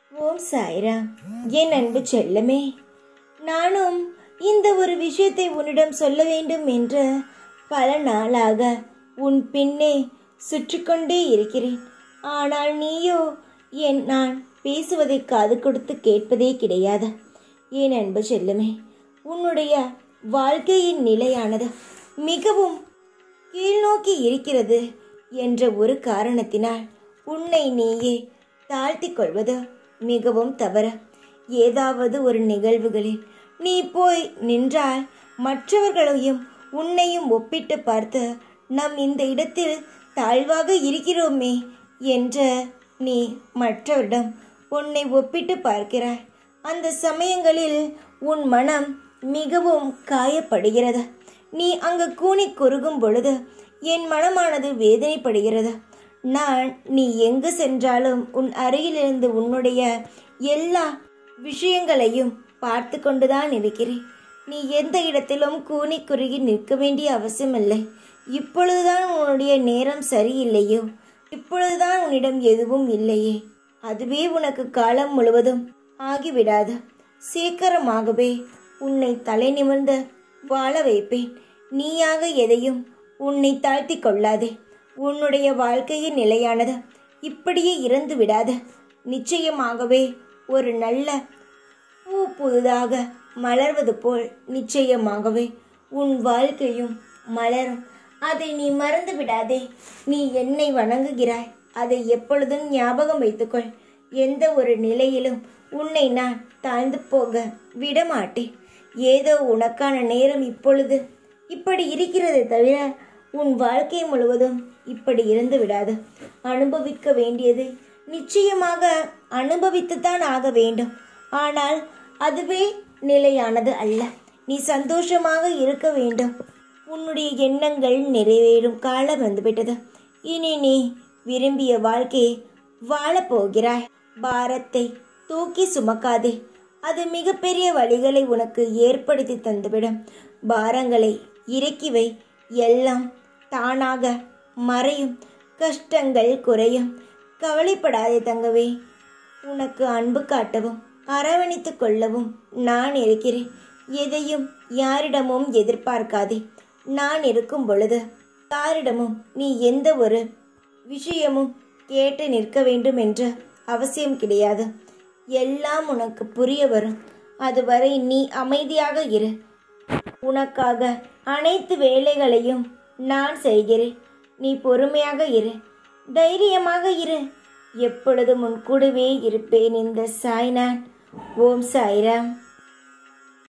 ஓம் சாய்ராம் என் அன்பு செல்லமே நானும் இந்த ஒரு விஷயத்தை உன்னிடம் சொல்ல வேண்டும் என்று பல நாளாக உன் பின்னே சுற்றி கொண்டே இருக்கிறேன் ஆனால் நீயோ என் நான் பேசுவதை காது கொடுத்து கேட்பதே கிடையாது என் அன்பு செல்லமே உன்னுடைய வாழ்க்கையின் நிலையானது மிகவும் கீழ்நோக்கி இருக்கிறது என்ற ஒரு காரணத்தினால் உன்னை நீயே தாழ்த்திக் கொள்வது மிகவும் தவறு ஏதாவது ஒரு நிகழ்வுகளில் நீ போய் நின்றால் மற்றவர்களையும் உன்னையும் ஒப்பிட்டு பார்த்து நம் இந்த இடத்தில் தாழ்வாக இருக்கிறோமே என்ற நீ மற்றவரிடம் உன்னை ஒப்பிட்டு பார்க்கிறாய் அந்த சமயங்களில் உன் மனம் மிகவும் காயப்படுகிறது நீ அங்கு கூனி குறுகும் பொழுது என் மனமானது வேதனைப்படுகிறது நான் நீ எங்கு சென்றாலும் உன் அருகிலிருந்து உன்னுடைய எல்லா விஷயங்களையும் பார்த்து கொண்டுதான் இருக்கிறேன் நீ எந்த இடத்திலும் கூனி குறுகி நிற்க வேண்டிய அவசியமில்லை இப்பொழுதுதான் உன்னுடைய நேரம் சரியில்லையோ இப்பொழுதுதான் உன்னிடம் எதுவும் இல்லையே அதுவே உனக்கு காலம் முழுவதும் ஆகிவிடாது சீக்கிரமாகவே உன்னை தலை நிமிர்ந்து வாழ வைப்பேன் நீயாக எதையும் உன்னை தாழ்த்தி கொள்ளாதே உன்னுடைய வாழ்க்கையின் நிலையானது இப்படியே இறந்து விடாது நிச்சயமாகவே ஒரு நல்ல பூ புதிதாக மலர்வது போல் நிச்சயமாகவே உன் வாழ்க்கையும் மலரும் அதை நீ மறந்து விடாதே நீ என்னை வணங்குகிறாய் அதை எப்பொழுதும் ஞாபகம் வைத்துக்கொள் எந்த ஒரு நிலையிலும் உன்னை நான் தாழ்ந்து போக விடமாட்டேன் ஏதோ உனக்கான நேரம் இப்பொழுது இப்படி இருக்கிறதே தவிர உன் வாழ்க்கை முழுவதும் இப்படி இருந்து விடாது அனுபவிக்க வேண்டியது நிச்சயமாக அனுபவித்துத்தான் ஆக வேண்டும் ஆனால் அதுவே நிலையானது அல்ல நீ சந்தோஷமாக இருக்க வேண்டும் உன்னுடைய எண்ணங்கள் நிறைவேறும் காலம் வந்துவிட்டது இனி நீ விரும்பிய வாழ்க்கையை வாழப்போகிறாய் பாரத்தை தூக்கி சுமக்காதே அது மிகப்பெரிய வழிகளை உனக்கு ஏற்படுத்தி தந்துவிடும் பாரங்களை இறக்கி வை எல்லாம் தானாக மறையும் கஷ்டங்கள் குறையும் கவலைப்படாதே தங்கவே உனக்கு அன்பு காட்டவும் அரவணைத்து கொள்ளவும் நான் இருக்கிறேன் எதையும் யாரிடமும் எதிர்பார்க்காதே நான் இருக்கும் பொழுது யாரிடமும் நீ எந்த ஒரு விஷயமும் கேட்டு நிற்க வேண்டும் என்ற அவசியம் கிடையாது எல்லாம் உனக்கு புரிய வரும் அதுவரை நீ அமைதியாக இரு உனக்காக அனைத்து வேலைகளையும் நான் செய்கிறேன் நீ பொறுமையாக இரு தைரியமாக இரு எப்பொழுதும் உன் கூடவே இருப்பேன் இந்த சாய்நான் ஓம் சாய்ராம்